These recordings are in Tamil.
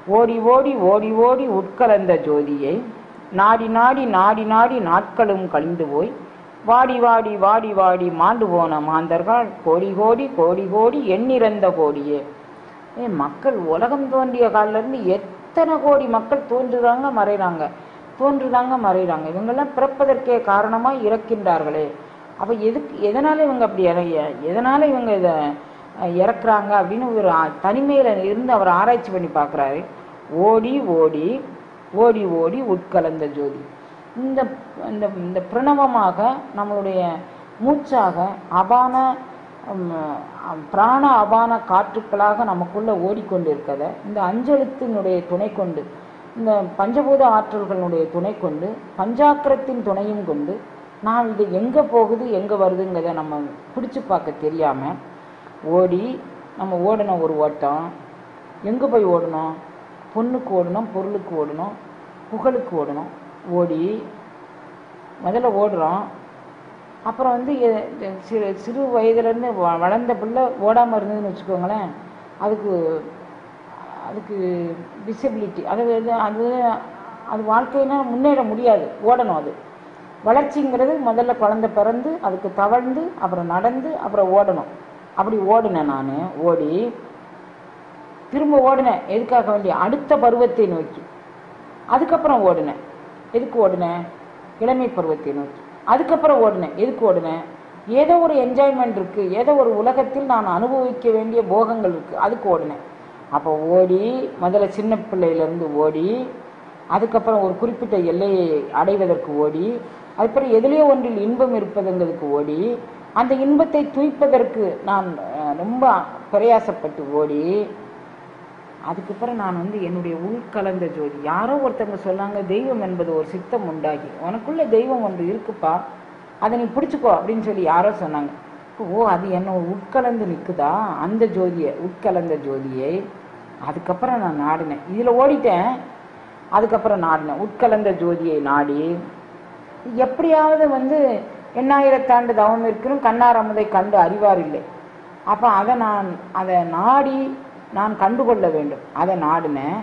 ஓடி ஓடி ஓடி ஓடி உட்கலந்த ஜோதியை நாடி நாடி நாடி நாடி நாட்களும் கழிந்து போய் வாடி வாடி வாடி வாடி மாண்டு போன மாந்தர்கள் கோடி கோடி கோடி கோடி எண்ணிறந்த கோடியே ஏ மக்கள் உலகம் தோன்றிய காலில இருந்து எத்தனை கோடி மக்கள் தோன்றுறாங்க மறைறாங்க தோன்றுறாங்க மறைறாங்க இவங்கெல்லாம் பிறப்பதற்கே காரணமா இறக்கின்றார்களே அப்ப எதுக்கு எதனால இவங்க அப்படி இறைய எதனால இவங்க இதை அஹ், இறக்குறாங்க அப்படின்னு ஒரு ஆ- தனிமையில இருந்து அவர் ஆராய்ச்சி பண்ணி பார்க்கறாரு ஓடி ஓடி ஓடி ஓடி உட்கலந்த ஜோதி இந்த இந்த இந்த பிரணவமாக நம்மளுடைய மூச்சாக அபான உம், அஹ், பிராண அபான காற்றுக்களாக நமக்குள்ள ஓடிக்கொண்டிருக்கத இந்த அஞ்செழுத்தினுடைய துணை கொண்டு இந்த பஞ்சபூத ஆற்றல்களுடைய துணை கொண்டு பஞ்சாக்கரத்தின் துணையும் கொண்டு நான் இது எங்க போகுது எங்க வருதுங்கிறத நம்ம பிடிச்சு பார்க்க தெரியாம ஓடி நம்ம ஓடணும் ஒரு ஓட்டம் எங்க போய் ஓடணும் பொண்ணுக்கு ஓடணும் பொருளுக்கு ஓடணும் புகழுக்கு ஓடணும் ஓடி முதல்ல ஓடுறோம் அப்புறம் வந்து எ- எ- சிறு சிறு வயதுலேருந்து வளர்ந்த பிள்ளை ஓடாமல் இருந்ததுன்னு வச்சுக்கோங்களேன் அதுக்கு அதுக்கு டிசபிலிட்டி அது வந்து அது அது வாழ்க்கையினா முன்னேற முடியாது ஓடணும் அது வளர்ச்சிங்கிறது முதல்ல குழந்தை பிறந்து அதுக்கு தவழ்ந்து அப்புறம் நடந்து அப்புறம் ஓடணும் அப்படி ஓடினேன் நான் ஓடி திரும்ப ஓடினேன் எதுக்காக வேண்டிய அடுத்த பருவத்தை நோக்கி அதுக்கப்புறம் ஓடினேன் எதுக்கு ஓடினேன் இளமை பருவத்தை நோக்கி அதுக்கப்புறம் ஓடினேன் எதுக்கு ஓடினேன் ஏதோ ஒரு என்ஜாய்மெண்ட் இருக்கு ஏதோ ஒரு உலகத்தில் நான் அனுபவிக்க வேண்டிய போகங்கள் இருக்கு அதுக்கு ஓடினேன் அப்போ ஓடி முதல்ல சின்ன பிள்ளையிலேருந்து ஓடி அதுக்கப்புறம் ஒரு குறிப்பிட்ட எல்லையை அடைவதற்கு ஓடி அதுக்கப்புறம் எதிலேயோ ஒன்றில் இன்பம் இருப்பதுங்கிறதுக்கு ஓடி அந்த இன்பத்தை துய்ப்பதற்கு நான் அஹ், ரொம்ப பிரயாசப்பட்டு ஓடி அதுக்கப்புறம் நான் வந்து என்னுடைய உள்கலந்த ஜோதி யாரோ ஒருத்தவங்க சொன்னாங்க தெய்வம் என்பது ஒரு சித்தம் உண்டாகி உனக்குள்ள தெய்வம் ஒன்று இருக்குப்பா அதை நீ பிடிச்சுக்கோ அப்படின்னு சொல்லி யாரோ சொன்னாங்க ஓ அது என்ன உட்கலந்து நிக்குதா அந்த ஜோதியை உட்கலந்த ஜோதியை அதுக்கப்புறம் நான் நாடினேன் இதுல ஓடிட்டேன் அதுக்கப்புறம் நாடினேன் உட்கலந்த ஜோதியை நாடி எப்படியாவது வந்து எண்ணாயிரத்தாண்டு தவம் இருக்கணும் கண்ணார் அமுதை கண்டு அறிவார் இல்லை அப்போ அதை நான் அதை நாடி நான் கண்டுகொள்ள வேண்டும் அதை நாடினேன்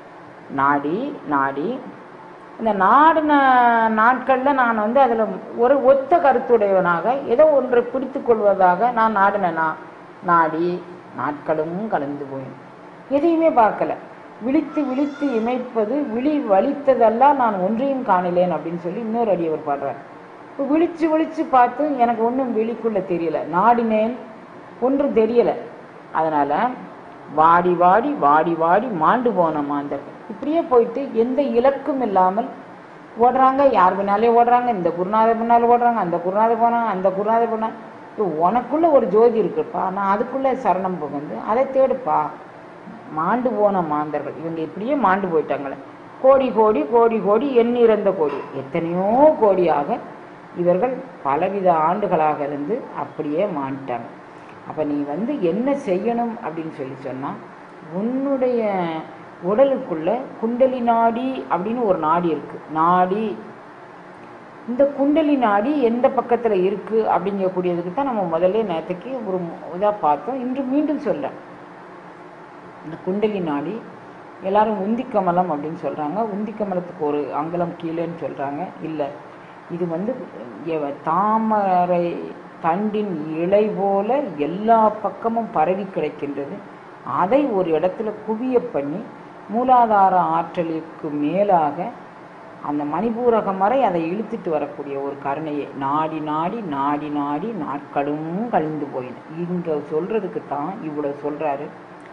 நாடி நாடி இந்த நாடின நாட்களில் நான் வந்து அதில் ஒரு ஒத்த கருத்துடையவனாக ஏதோ ஒன்றை பிடித்து கொள்வதாக நான் நாடினேனா நாடி நாட்களும் கலந்து போயின எதையுமே பார்க்கல விழித்து விழித்து இமைப்பது விழி வலித்ததெல்லாம் நான் ஒன்றையும் காணலேன் அப்படின்னு சொல்லி இன்னொரு அடியவர் பாடுறார் இப்போ விழிச்சு விழிச்சு பார்த்து எனக்கு ஒன்றும் விழிக்குள்ள தெரியல நாடினேன் ஒன்றும் தெரியல அதனால வாடி வாடி வாடி வாடி மாண்டு போன மாந்தர்கள் இப்படியே போயிட்டு எந்த இலக்கும் இல்லாமல் ஓடுறாங்க யார் பின்னாலே ஓடுறாங்க இந்த குருநாதர் பின்னால ஓடுறாங்க அந்த குருநாதர் போனாங்க அந்த குருநாதர் போனாங்க இப்போ உனக்குள்ள ஒரு ஜோதி இருக்குப்பா நான் அதுக்குள்ள சரணம் புகுந்து அதை தேடுப்பா மாண்டு போன மாந்தர்கள் இவங்க இப்படியே மாண்டு போயிட்டாங்களே கோடி கோடி கோடி கோடி எண்ணிறந்த கோடி எத்தனையோ கோடியாக இவர்கள் பலவித ஆண்டுகளாக இருந்து அப்படியே மாண்டாங்க அப்ப நீ வந்து என்ன செய்யணும் அப்படின்னு சொல்லி சொன்னா உன்னுடைய உடலுக்குள்ள குண்டலி நாடி அப்படின்னு ஒரு நாடி இருக்கு நாடி இந்த குண்டலி நாடி எந்த பக்கத்துல இருக்கு அப்படிங்கக்கூடியதுக்கு தான் நம்ம முதல்ல நேற்றுக்கு ஒரு இதா பார்த்தோம் இன்று மீண்டும் சொல்றேன் இந்த குண்டலி நாடி எல்லாரும் உந்தி கமலம் அப்படின்னு சொல்றாங்க உந்தி கமலத்துக்கு ஒரு அங்கலம் கீழேன்னு சொல்றாங்க இல்லை இது வந்து எவ- தாமரை தண்டின் இலை போல எல்லா பக்கமும் பரவி கிடக்கின்றது அதை ஒரு இடத்துல குவிய பண்ணி மூலாதார ஆற்றலுக்கு மேலாக அந்த மணிபூரகம் வரை அதை இழுத்துட்டு வரக்கூடிய ஒரு கருணையை நாடி நாடி நாடி நாடி நாட்களும் கழிந்து போயின இங்க சொல்றதுக்கு தான் இவ்வளவு சொல்றாரு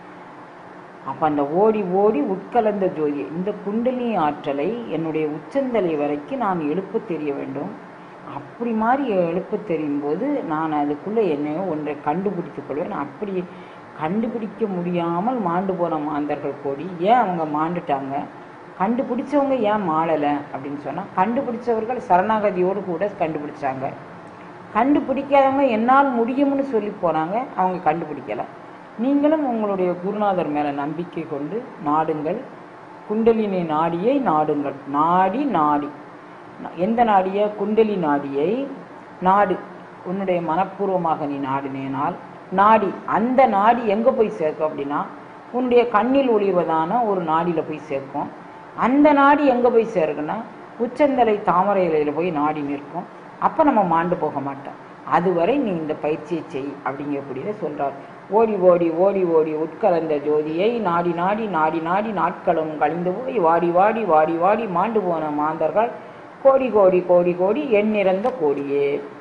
அப்ப அந்த ஓடி ஓடி உட்கலந்த ஜோதி இந்த குண்டலி ஆற்றலை என்னுடைய உச்சந்தலை வரைக்கும் நான் எழுப்ப தெரிய வேண்டும் அப்படி மாதிரி எழுப்ப தெரியும் போது நான் அதுக்குள்ள என்னையோ ஒன்றை கண்டுபிடித்துக் கொள்வேன் அப்படி கண்டுபிடிக்க முடியாமல் மாண்டு போன மாந்தர்கள் கோடி ஏன் அவங்க மாண்டுட்டாங்க கண்டுபிடிச்சவங்க ஏன் மாளலை அப்படின்னு சொன்னா கண்டுபிடிச்சவர்கள் சரணாகதியோடு கூட கண்டுபிடிச்சாங்க கண்டுபிடிக்காதவங்க என்னால் முடியும்னு சொல்லி போனாங்க அவங்க கண்டுபிடிக்கல நீங்களும் உங்களுடைய குருநாதர் மேல நம்பிக்கை கொண்டு நாடுங்கள் குண்டலினி நாடியை நாடுங்கள் நாடி நாடி எந்த நாடிய குண்டலி நாடியை நாடு உன்னுடைய மனப்பூர்வமாக நீ நாடினேனால் நாடி அந்த நாடி எங்க போய் சேர்க்கும் அப்படின்னா உன்னுடைய கண்ணில் ஒளிர்வதான ஒரு நாடியில் போய் சேர்க்கும் அந்த நாடி எங்கே போய் சேருக்குன்னா உச்சந்தலை தாமரை இலையில போய் நாடி நிற்கும் அப்போ நம்ம மாண்டு போக மாட்டோம் அதுவரை நீ இந்த பயிற்சியை செய் அப்படிங்கக்கூடியதை சொல்றார் ஓடி ஓடி ஓடி ஓடி உட்கலந்த ஜோதியை நாடி நாடி நாடி நாடி நாட்களும் கழிந்து போய் வாடி வாடி வாடி வாடி மாண்டு போன மாந்தர்கள் கோடி கோடி கோடி கோடி எண்ணிறந்த கோடியே